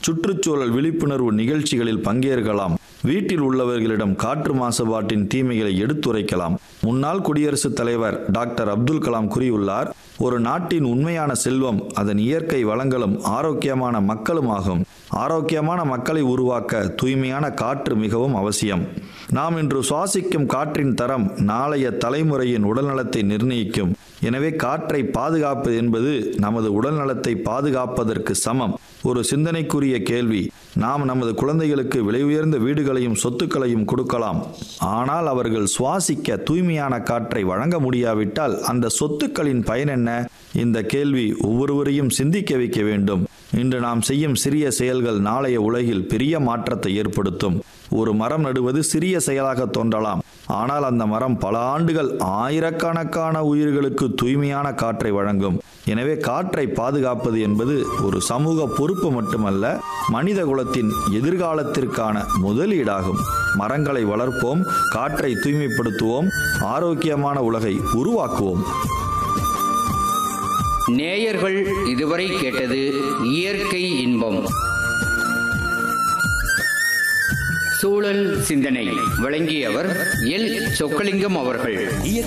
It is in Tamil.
சுற்றுச்சூழல் விழிப்புணர்வு நிகழ்ச்சிகளில் பங்கேற்கலாம் வீட்டில் உள்ளவர்களிடம் காற்று மாசுபாட்டின் தீமைகளை எடுத்துரைக்கலாம் முன்னாள் குடியரசுத் தலைவர் டாக்டர் அப்துல் கலாம் கூறியுள்ளார் ஒரு நாட்டின் உண்மையான செல்வம் அதன் இயற்கை வளங்களும் ஆரோக்கியமான மக்களும் ஆகும் ஆரோக்கியமான மக்களை உருவாக்க தூய்மையான காற்று மிகவும் அவசியம் நாம் இன்று சுவாசிக்கும் காற்றின் தரம் நாளைய தலைமுறையின் உடல்நலத்தை நிர்ணயிக்கும் எனவே காற்றை பாதுகாப்பது என்பது நமது உடல்நலத்தை பாதுகாப்பதற்கு சமம் ஒரு சிந்தனைக்குரிய கேள்வி நாம் நமது குழந்தைகளுக்கு விலை உயர்ந்த வீடுகளையும் சொத்துக்களையும் கொடுக்கலாம் ஆனால் அவர்கள் சுவாசிக்க தூய்மையான காற்றை வழங்க முடியாவிட்டால் அந்த சொத்துக்களின் பயன் என்ன இந்த கேள்வி ஒவ்வொருவரையும் சிந்திக்க வைக்க வேண்டும் இன்று நாம் செய்யும் சிறிய செயல்கள் நாளைய உலகில் பெரிய மாற்றத்தை ஏற்படுத்தும் ஒரு மரம் நடுவது சிறிய செயலாக தோன்றலாம் ஆனால் அந்த மரம் பல ஆண்டுகள் ஆயிரக்கணக்கான உயிர்களுக்கு தூய்மையான காற்றை வழங்கும் எனவே காற்றை பாதுகாப்பது என்பது ஒரு சமூக பொறுப்பு மட்டுமல்ல மனித குலத்தின் எதிர்காலத்திற்கான முதலீடாகும் மரங்களை வளர்ப்போம் காற்றை தூய்மைப்படுத்துவோம் ஆரோக்கியமான உலகை உருவாக்குவோம் நேயர்கள் இதுவரை கேட்டது இயற்கை இன்பம் சூழல் சிந்தனை வழங்கியவர் எல் சொக்கலிங்கம் அவர்கள்